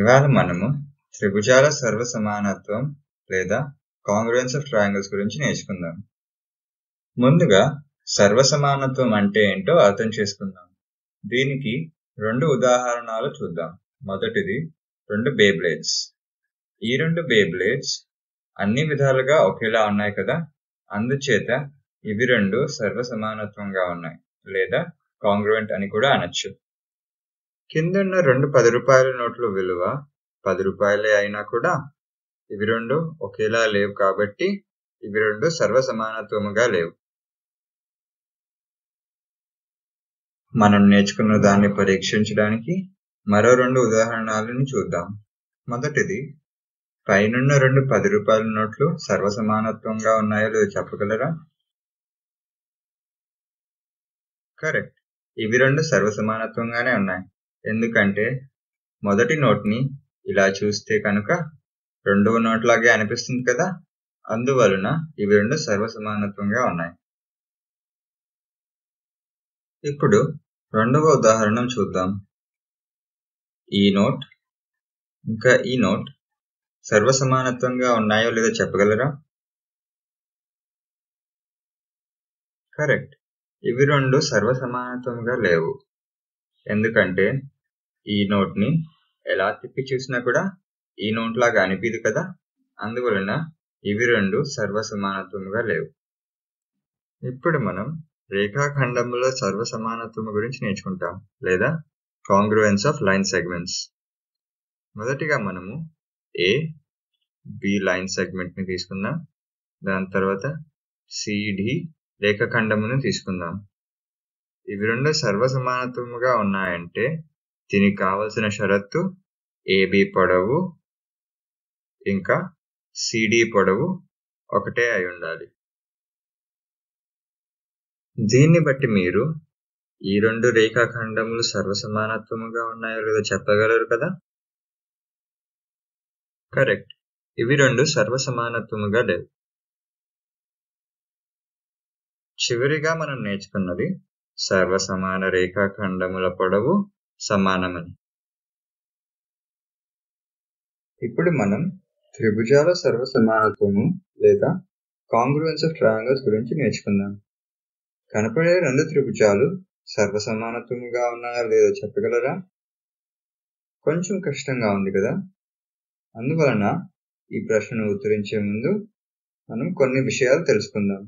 ఇవాళ మనము త్రిభుజాల సర్వసమానత్వం లేదా కాంగ్రుయెన్స్ ఆఫ్ ట్రయాంగిల్స్ గురించి నేర్చుకుందాం ముందుగా సర్వసమానత్వం అంటే ఏంటో అర్థం చేసుకుందాం దీనికి రెండు ఉదాహరణలు చూద్దాం మొదటిది రెండు బేబ్లేడ్స్ ఈ రెండు బేబ్లేడ్స్ అన్ని విధాలుగా ఒకేలా ఉన్నాయి కదా అందుచేత ఇవి రెండు సర్వసమానత్వంగా ఉన్నాయి లేదా కాంగ్రువెంట్ అని కూడా అనొచ్చు కిందున్న రెండు పది రూపాయల నోట్ల విలువ పది రూపాయలే అయినా కూడా ఇవి రెండు ఒకేలా లేవు కాబట్టి ఇవి రెండు సర్వసమానత్వముగా లేవు మనం నేర్చుకున్న దాన్ని పరీక్షించడానికి మరో రెండు ఉదాహరణలను చూద్దాం మొదటిది పైనున్న రెండు పది రూపాయల నోట్లు సర్వసమానత్వంగా ఉన్నాయో లేదో చెప్పగలరా కరెక్ట్ ఇవి రెండు సర్వసమానత్వంగానే ఉన్నాయి ఎందుకంటే మొదటి నోట్ని ఇలా చూస్తే కనుక రెండవ నోట్ లాగే అనిపిస్తుంది కదా అందువలన ఇవి రెండు సర్వసమానత్వంగా ఉన్నాయి ఇప్పుడు రెండవ ఉదాహరణ చూద్దాం ఈ నోట్ ఇంకా ఈ నోట్ సర్వసమానత్వంగా ఉన్నాయో లేదో చెప్పగలరా కరెక్ట్ ఇవి రెండు సర్వసమానత్వంగా లేవు ఎందుకంటే ఈ నోట్ని ఎలా తిప్పి చూసినా కూడా ఈ నోట్ లాగా అనిపిదు కదా అందువలన ఇవి రెండు సర్వసమానత్వముగా లేవు ఇప్పుడు మనం రేఖాఖండముల సర్వసమానత్వము గురించి నేర్చుకుంటాం లేదా కాంగ్రుయెన్స్ ఆఫ్ లైన్ సెగ్మెంట్స్ మొదటిగా మనము ఏ బి లైన్ సెగ్మెంట్ ని తీసుకుందాం దాని తర్వాత సిడి రేఖాఖండమును తీసుకుందాం ఇవి రెండు సర్వసమానత్వముగా ఉన్నాయంటే దీనికి కావలసిన షరత్తు ఏబి పొడవు ఇంకా సిడి పొడవు ఒకటే అయి ఉండాలి దీన్ని బట్టి మీరు ఈ రెండు రేఖాఖండములు సర్వసమానత్వముగా ఉన్నాయో లేదో చెప్పగలరు కదా కరెక్ట్ ఇవి రెండు సర్వసమానత్వముగా లేవు చివరిగా మనం నేర్చుకున్నది సర్వసమాన రేఖాఖండముల పొడవు సమానమని ఇప్పుడు మనం త్రిభుజాల సర్వసమానత్వము లేదా కాంగ్రుయెన్స్ ఆఫ్ ట్రయాంగిల్స్ గురించి నేర్చుకుందాం కనపడే రెండు త్రిభుజాలు సర్వసమానత్వముగా ఉన్నాయో లేదో చెప్పగలరా కొంచెం కష్టంగా ఉంది కదా అందువలన ఈ ప్రశ్నను ఉత్తరించే ముందు మనం కొన్ని విషయాలు తెలుసుకుందాం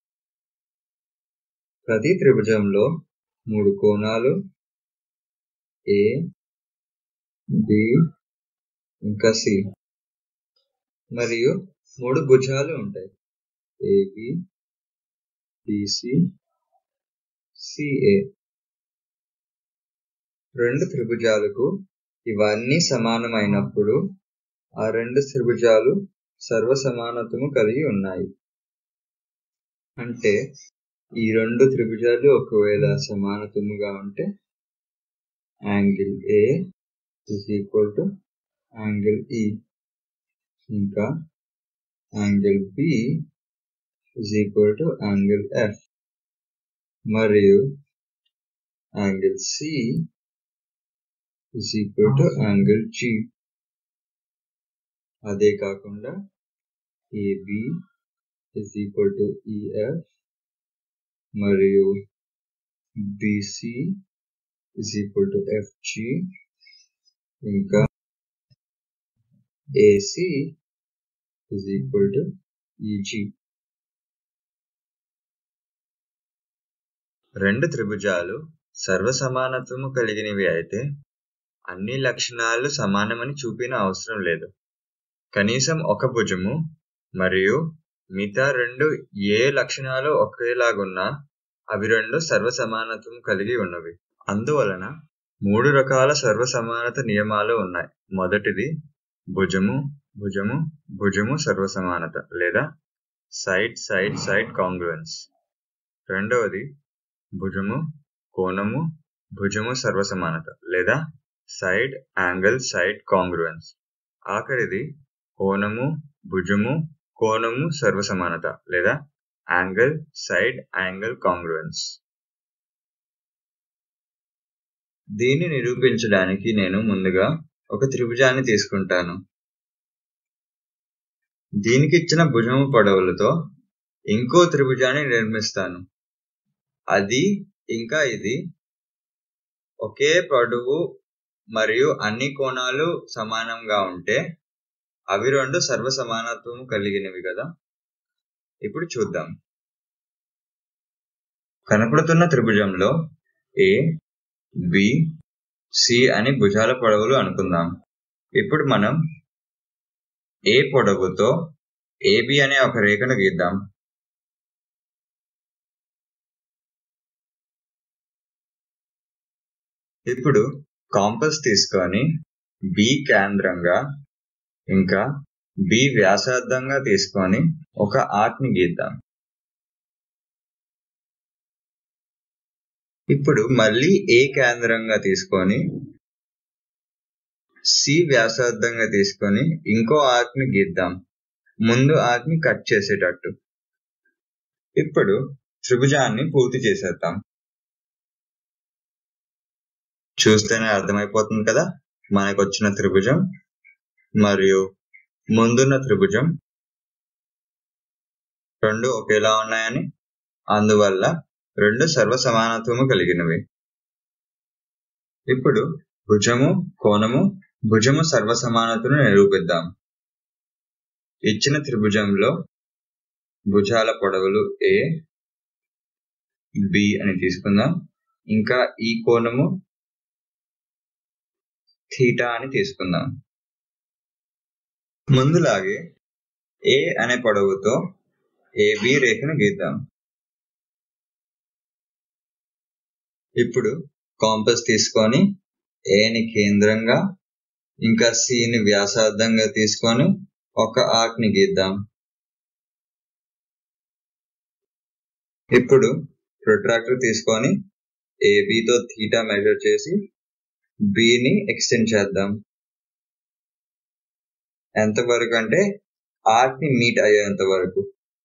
ప్రతి త్రిభుజంలో మూడు కోణాలు ఏ బి ఇంకా సి మరియు మూడు భుజాలు ఉంటాయి ఏబి బిసి సిఏ రెండు త్రిభుజాలకు ఇవన్నీ సమానమైనప్పుడు ఆ రెండు త్రిభుజాలు సర్వసమానత్వము కలిగి ఉన్నాయి అంటే ఈ రెండు త్రిభుజాలు ఒకవేళ సమానత్వముగా ఉంటే angle A is equal to angle E ఇంకా angle B is equal to angle F మరియు angle C is equal to angle G అదే కాకుండా AB is equal to EF మరియు BC is equal to FG ఇంకా AC is equal to EG రెండు త్రిభుజాలు సర్వసమానత్వము కలిగినవి అయితే అన్ని లక్షణాలు సమానమని చూపిన అవసరం లేదు కనీసం ఒక భుజము మరియు మిగతా రెండు ఏ లక్షణాలు ఒకేలాగున్నా అవి రెండు సర్వసమానత్వం కలిగి ఉన్నవి అందువలన మూడు రకాల సర్వసమానత నియమాలు ఉన్నాయి మొదటిది భుజము భుజము భుజము సర్వసమానత లేదా సైడ్ సైడ్ సైడ్ కాంగ్రుయెన్స్ రెండవది భుజము కోణము భుజము సర్వసమానత లేదా సైడ్ యాంగిల్ సైడ్ కాంగ్రుయెన్స్ ఆఖరిది కోణము భుజము కోణము సర్వసమానత లేదా యాంగిల్ సైడ్ యాంగిల్ కాంగ్రుయెన్స్ దీన్ని నిరూపించడానికి నేను ముందుగా ఒక త్రిభుజాన్ని తీసుకుంటాను దీనికి ఇచ్చిన భుజము పొడవులతో ఇంకో త్రిభుజాన్ని నిర్మిస్తాను అది ఇంకా ఇది ఒకే పొడవు మరియు అన్ని కోణాలు సమానంగా ఉంటే అవి రెండు సర్వసమానత్వం కలిగినవి కదా ఇప్పుడు చూద్దాం కనపడుతున్న త్రిభుజంలో ఏ బి సి అని భుజాల పొడవులు అనుకుందాం ఇప్పుడు మనం ఏ పొడవుతో ఏబి అనే ఒక రేఖను గీద్దాం ఇప్పుడు కాంపస్ తీసుకొని బి కేంద్రంగా ఇంకా బి వ్యాసార్థంగా తీసుకొని ఒక ఆర్క్ ని గీద్దాం ఇప్పుడు మళ్ళీ ఏ కేంద్రంగా తీసుకొని సి వ్యాసార్థంగా తీసుకొని ఇంకో ఆర్క్ ని గీద్దాం ముందు ఆర్క్ ని కట్ చేసేటట్టు ఇప్పుడు త్రిభుజాన్ని పూర్తి చేసేద్దాం చూస్తేనే అర్థమైపోతుంది కదా మనకు వచ్చిన త్రిభుజం మరియు ముందున్న త్రిభుజం రెండు ఒకేలా ఉన్నాయని అందువల్ల రెండు సర్వసమానత్వము కలిగినవి ఇప్పుడు భుజము కోణము భుజము సర్వసమానతను నిరూపిద్దాం ఇచ్చిన త్రిభుజంలో భుజాల పొడవులు ఏ బి అని తీసుకుందాం ఇంకా ఈ కోణము థీటా అని తీసుకుందాం ముందులాగే ఏ అనే పొడవుతో ఏబి రేఖను గీద్దాం ఇప్పుడు కాంపస్ తీసుకొని ఏని కేంద్రంగా ఇంకా సిని వ్యాసార్థంగా తీసుకొని ఒక ఆర్క్ ని గీద్దాం ఇప్పుడు ప్రొట్రాక్టర్ తీసుకొని ఏబితో థీటా మెజర్ చేసి బిని ఎక్స్టెండ్ చేద్దాం ఎంతవరకు అంటే ఆర్క్ ని మీట్ అయ్యేంత వరకు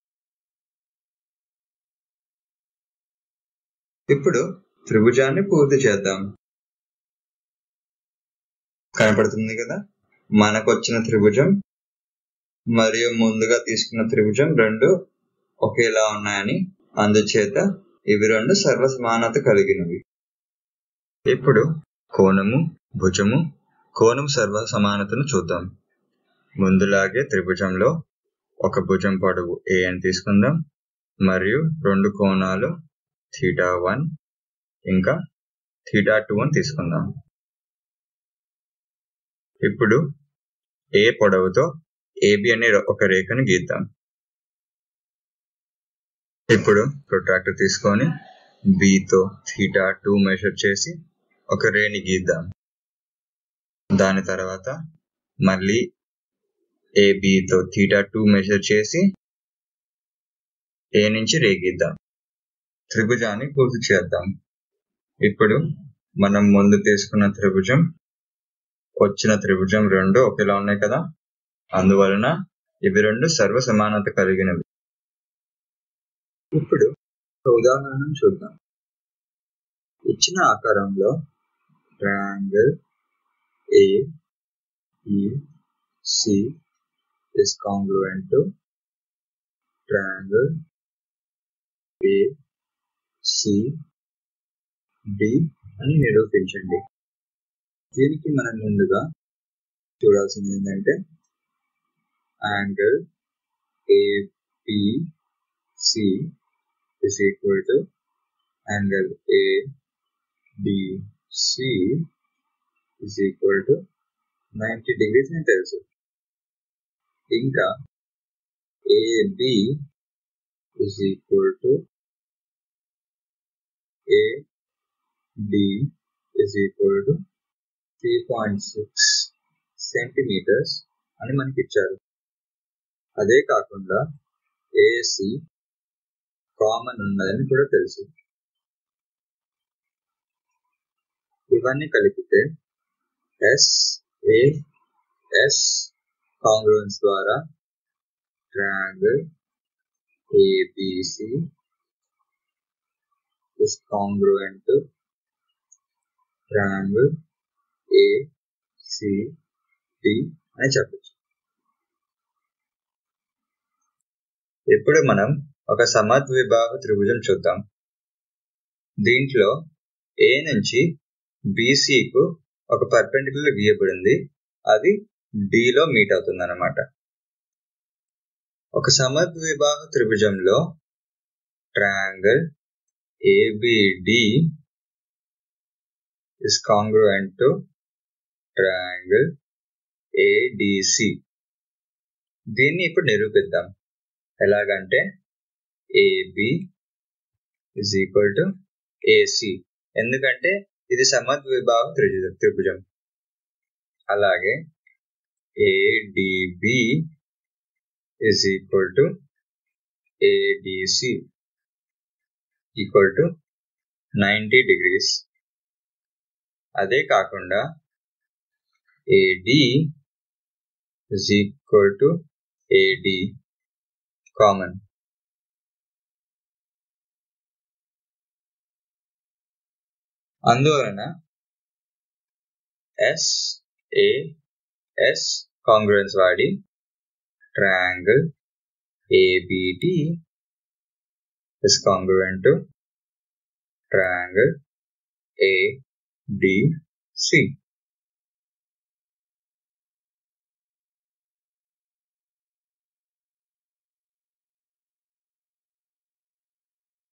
ఇప్పుడు త్రిభుజాన్ని పూర్తి చేద్దాం కనపడుతుంది కదా మనకు వచ్చిన త్రిభుజం మరియు ముందుగా తీసుకున్న త్రిభుజం రెండు ఒకేలా ఉన్నాయని అందుచేత ఇవి రెండు సర్వసమానత కలిగినవి ఇప్పుడు కోణము భుజము కోణం సర్వ సమానతను చూద్దాం ముందులాగే త్రిభుజంలో ఒక భుజం పొడవు ఏ అని తీసుకుందాం మరియు రెండు కోణాలు థీటా వన్ ఇంకా థీటా టూ అని తీసుకుందాం ఇప్పుడు ఏ పొడవుతో ఏబి అనే ఒక రేఖను గీద్దాం ఇప్పుడు ప్రొట్రాక్టర్ తీసుకొని బితో థీటా టూ మెజర్ చేసి ఒక రేని గీద్దాం దాని తర్వాత మళ్ళీ ఏబితో థీటా టూ మెజర్ చేసి ఏ నుంచి రే గీద్దాం త్రిభుజాన్ని పూర్తి చేద్దాం ఇప్పుడు మనం ముందు తీసుకున్న త్రిభుజం వచ్చిన త్రిభుజం రెండు ఒకేలా ఉన్నాయి కదా అందువలన ఇవి రెండు సర్వ సమానత కలిగినవి ఇప్పుడు ఒక ఉదాహరణ చూద్దాం ఇచ్చిన ఆకారంలో triangle A E C is congruent to triangle A C D అని నిరూపించండి దీనికి మనం ముందుగా చూడాల్సింది ఏంటంటే angle APC is equal to angle ABC is equal to 90 degrees అని తెలుసు ఇంకా AB is equal to AD is equal to 3.6 centimetres అని మనకి ఇచ్చారు అదే కాకుండా ఏసి కామన్ ఉన్నదని కూడా తెలుసు ఇవన్నీ కలిపితే ఎస్ ఏ ఎస్ కాంగ్రుయెన్స్ ద్వారా triangle ABC is congruent to triangle AC ABCD అని చెప్పచ్చు ఇప్పుడు మనం ఒక సమద్విబాహు త్రిభుజం చూద్దాం దీంట్లో ఏ నుంచి బీసీకు ఒక పర్పెండిక్యులర్ గీయబడింది అది డిలో మీట్ అవుతుంది అనమాట ఒక సమద్విబాహు త్రిభుజంలో triangle ABD is congruent to triangle ADC. దీన్ని ఇప్పుడు నిరూపిద్దాం ఎలాగంటే AB is equal to AC ఎందుకంటే ఇది సమద్విభావ త్రిభుజం త్రిభుజం అలాగే ADB is equal to ADC equal to ninety degrees అదే కాకుండా AD is equal to AD common అందువలన ఎస్ ఏ ఎస్ కాంగ్రెన్స్ వాడి triangle ABT is congruent to triangle A D C.